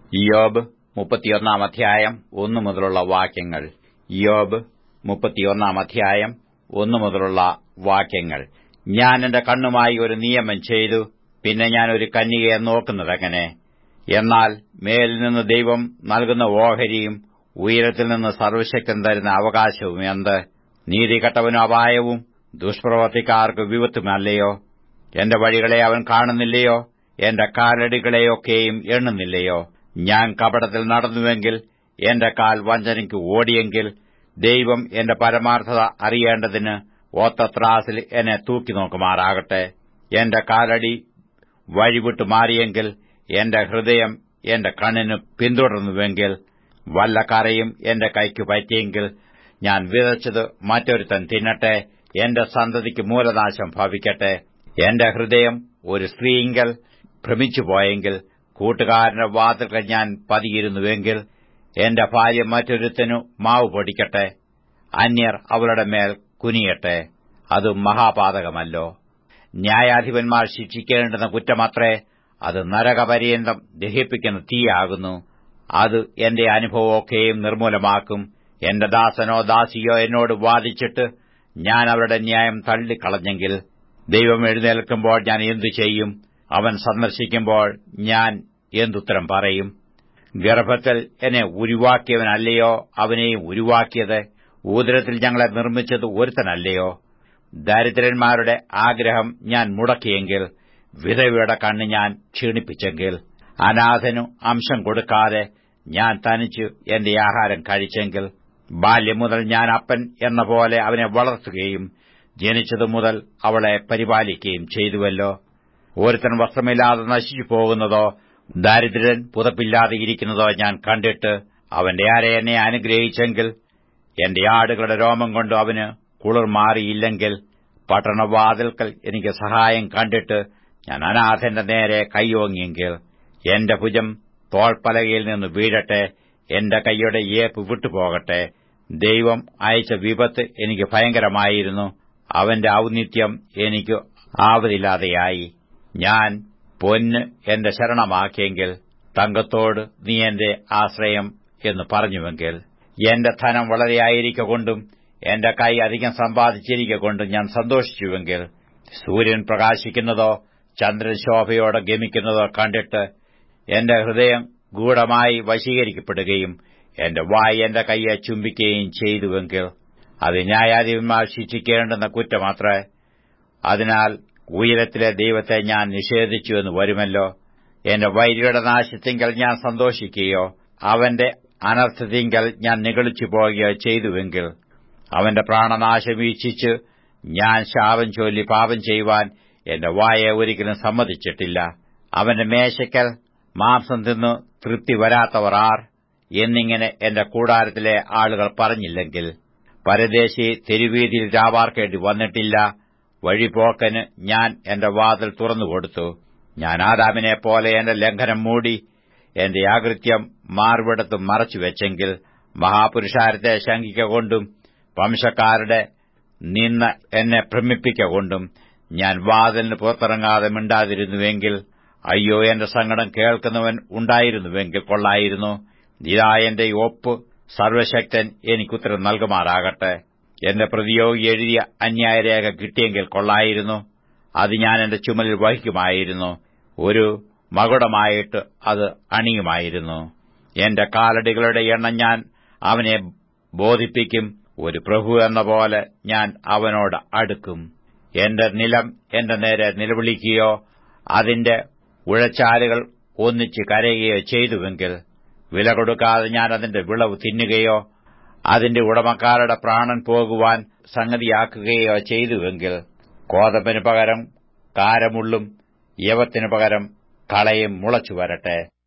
ഇയോബ് മുപ്പത്തിയൊന്നാം അധ്യായം ഒന്നു മുതലുള്ള വാക്യങ്ങൾ ഇയോബ് മുപ്പത്തിയൊന്നാം അധ്യായം ഒന്നു മുതലുള്ള വാക്യങ്ങൾ ഞാൻ എന്റെ കണ്ണുമായി ഒരു നിയമം ചെയ്തു പിന്നെ ഞാൻ ഒരു കന്യകയെ നോക്കുന്നതെങ്ങനെ എന്നാൽ മേലിൽ നിന്ന് ദൈവം നൽകുന്ന ഓഹരിയും ഉയരത്തിൽ നിന്ന് സർവശക്തൻ തരുന്ന അവകാശവും എന്ത് നീതികെട്ടവനും അപായവും ദുഷ്പ്രവർത്തിക്കാർക്ക് വിപത്തുമല്ലയോ എന്റെ വഴികളെ അവൻ കാണുന്നില്ലയോ എന്റെ കാലടികളെയൊക്കെയും എണ്ണുന്നില്ലയോ ഞാൻ കപടത്തിൽ നടന്നുവെങ്കിൽ എന്റെ കാൽ വഞ്ചനയ്ക്ക് ഓടിയെങ്കിൽ ദൈവം എന്റെ പരമാർത്ഥത അറിയേണ്ടതിന് ഓത്തത്രാസിൽ എന്നെ തൂക്കി നോക്കുമാറാകട്ടെ എന്റെ കാലടി വഴിവിട്ടു മാറിയെങ്കിൽ എന്റെ ഹൃദയം എന്റെ കണ്ണിന് പിന്തുടർന്നുവെങ്കിൽ വല്ല കറയും എന്റെ കൈക്ക് പറ്റിയെങ്കിൽ ഞാൻ വിതച്ചത് മറ്റൊരുത്തൻ തിന്നട്ടെ എന്റെ സന്തതിക്ക് മൂലനാശം ഭവിക്കട്ടെ എന്റെ ഹൃദയം ഒരു സ്ത്രീയിങ്കൽ ഭ്രമിച്ചുപോയെങ്കിൽ കൂട്ടുകാരന്റെ വാതിൽക്കൽ ഞാൻ പതിയിരുന്നുവെങ്കിൽ എന്റെ ഭാര്യ മറ്റൊരുത്തനു മാവ് പൊടിക്കട്ടെ അന്യർ അവളുടെ മേൽ കുനിയട്ടെ അത് മഹാപാതകമല്ലോ ന്യായാധിപന്മാർ ശിക്ഷിക്കേണ്ടുന്ന കുറ്റമത്രേ അത് നരകപര്യന്തം ദഹിപ്പിക്കുന്ന തീയാകുന്നു അത് എന്റെ അനുഭവമൊക്കെയും നിർമ്മൂലമാക്കും എന്റെ ദാസനോ ദാസിയോ എന്നോട് വാദിച്ചിട്ട് ഞാൻ അവരുടെ ന്യായം തള്ളിക്കളഞ്ഞെങ്കിൽ ദൈവം എഴുന്നേൽക്കുമ്പോൾ ഞാൻ എന്തു ചെയ്യും അവൻ സന്ദർശിക്കുമ്പോൾ ഞാൻ എന്തുത്തരം പറയും ഗർഭത്തിൽ എന്നെ ഉരുവാക്കിയവനല്ലയോ അവനെയും ഉരുവാക്കിയത് ഊദരത്തിൽ ഞങ്ങളെ നിർമ്മിച്ചത് ഒരുത്തനല്ലയോ ദരിദ്രന്മാരുടെ ആഗ്രഹം ഞാൻ മുടക്കിയെങ്കിൽ വിധവയുടെ കണ്ണ് ഞാൻ ക്ഷീണിപ്പിച്ചെങ്കിൽ അനാഥനു അംശം കൊടുക്കാതെ ഞാൻ തനിച്ചു എന്റെ ആഹാരം കഴിച്ചെങ്കിൽ ബാല്യം മുതൽ ഞാൻ അപ്പൻ എന്ന പോലെ അവനെ വളർത്തുകയും ജനിച്ചതു മുതൽ അവളെ പരിപാലിക്കുകയും ചെയ്തുവല്ലോ ഒരുത്തൻ വസ്ത്രമില്ലാതെ നശിച്ചു പോകുന്നതോ ദാരിദ്ര്യൻ പുതപ്പില്ലാതെ ഇരിക്കുന്നതോ ഞാൻ കണ്ടിട്ട് അവന്റെ ആരെ എന്നെ അനുഗ്രഹിച്ചെങ്കിൽ എന്റെ ആടുകളുടെ രോമം കൊണ്ട് അവന് കുളിർ മാറിയില്ലെങ്കിൽ പട്ടണവാതിൽക്കൽ എനിക്ക് സഹായം കണ്ടിട്ട് ഞാൻ അനാഥന്റെ നേരെ കൈയോങ്ങിയെങ്കിൽ എന്റെ ഭുജം തോൾപ്പലകയിൽ നിന്ന് വീഴട്ടെ എന്റെ കൈയുടെ ഏപ്പ് വിട്ടുപോകട്ടെ ദൈവം അയച്ച വിപത്ത് എനിക്ക് ഭയങ്കരമായിരുന്നു അവന്റെ ഔന്നിത്യം എനിക്ക് ആവതില്ലാതെയായി ഞാൻ പൊന്ന് എന്റെ ശരണമാക്കിയെങ്കിൽ തങ്കത്തോട് നീ എന്റെ ആശ്രയം എന്ന് പറഞ്ഞുവെങ്കിൽ എന്റെ ധനം വളരെയായിരിക്കൊണ്ടും എന്റെ കൈ അധികം സമ്പാദിച്ചിരിക്കൊണ്ടും ഞാൻ സന്തോഷിച്ചുവെങ്കിൽ സൂര്യൻ പ്രകാശിക്കുന്നതോ ചന്ദ്രൻ ശോഭയോടെ ഗമിക്കുന്നതോ കണ്ടിട്ട് എന്റെ ഹൃദയം ഗൂഢമായി വശീകരിക്കപ്പെടുകയും എന്റെ വായി എന്റെ കൈയെ ചുംബിക്കുകയും ചെയ്തുവെങ്കിൽ അത് ന്യായാധിപന്മാർ ശിക്ഷിക്കേണ്ടുന്ന കുറ്റമത്രേ അതിനാൽ ഉയരത്തിലെ ദൈവത്തെ ഞാൻ നിഷേധിച്ചുവെന്ന് വരുമല്ലോ എന്റെ വൈരിയുടെ നാശത്തിങ്കൽ ഞാൻ സന്തോഷിക്കുകയോ അവന്റെ അനർത്ഥത്തിങ്കൽ ഞാൻ നിഗളിച്ചു പോകുകയോ ചെയ്തുവെങ്കിൽ അവന്റെ പ്രാണനാശം വീക്ഷിച്ച് ഞാൻ ശാപം ചൊല്ലി പാപം ചെയ്യുവാൻ എന്റെ വായെ ഒരിക്കലും സമ്മതിച്ചിട്ടില്ല അവന്റെ മേശയ്ക്കൽ മാംസം തിന്നു തൃപ്തി വരാത്തവർ ആർ എന്നിങ്ങനെ എന്റെ കൂടാരത്തിലെ ആളുകൾ പറഞ്ഞില്ലെങ്കിൽ പരദേശി തെരുവീതിയിൽ രാവാർക്കേണ്ടി വന്നിട്ടില്ല വഴിപോക്കന് ഞാൻ എന്റെ വാതിൽ തുറന്നുകൊടുത്തു ഞാൻ ആദാമിനെ പോലെ എന്റെ ലംഘനം മൂടി എന്റെ ആകൃത്യം മാർവിടത്ത് മറച്ചുവെച്ചെങ്കിൽ മഹാപുരുഷാരത്തെ ശങ്കിക്കൊണ്ടും വംശക്കാരുടെ നിന്ന് എന്നെ ഭ്രമിപ്പിക്കൊണ്ടും ഞാൻ വാതിലിന് പുറത്തിറങ്ങാതെ മിണ്ടാതിരുന്നുവെങ്കിൽ അയ്യോ എന്റെ സങ്കടം കേൾക്കുന്നവൻ ഉണ്ടായിരുന്നുവെങ്കിൽ കൊള്ളായിരുന്നു ഇതാ എന്റെ ഒപ്പ് സർവശക്തൻ എനിക്കുത്തരം നൽകുമാറാകട്ടെ എന്റെ പ്രതിയോഗി എഴുതിയ അന്യായരേഖ കിട്ടിയെങ്കിൽ കൊള്ളായിരുന്നു അത് ഞാൻ എന്റെ ചുമലിൽ വഹിക്കുമായിരുന്നു ഒരു മകുടമായിട്ട് അത് അണിയുമായിരുന്നു എന്റെ കാലടികളുടെ എണ്ണം ഞാൻ അവനെ ബോധിപ്പിക്കും ഒരു പ്രഭു എന്ന പോലെ ഞാൻ അവനോട് അടുക്കും എന്റെ നിലം എന്റെ നേരെ നിലവിളിക്കുകയോ അതിന്റെ ഉഴച്ചാലുകൾ ഒന്നിച്ച് കരയുകയോ ചെയ്തുവെങ്കിൽ വില കൊടുക്കാതെ ഞാൻ അതിന്റെ വിളവ് തിന്നുകയോ അതിന്റെ ഉടമക്കാരുടെ പ്രാണൻ പോകുവാൻ സംഗതിയാക്കുകയോ ചെയ്തുവെങ്കിൽ കോതമ്പിന് പകരം കാരമുള്ളും യവത്തിനു പകരം കളയും മുളച്ചു വരട്ടെ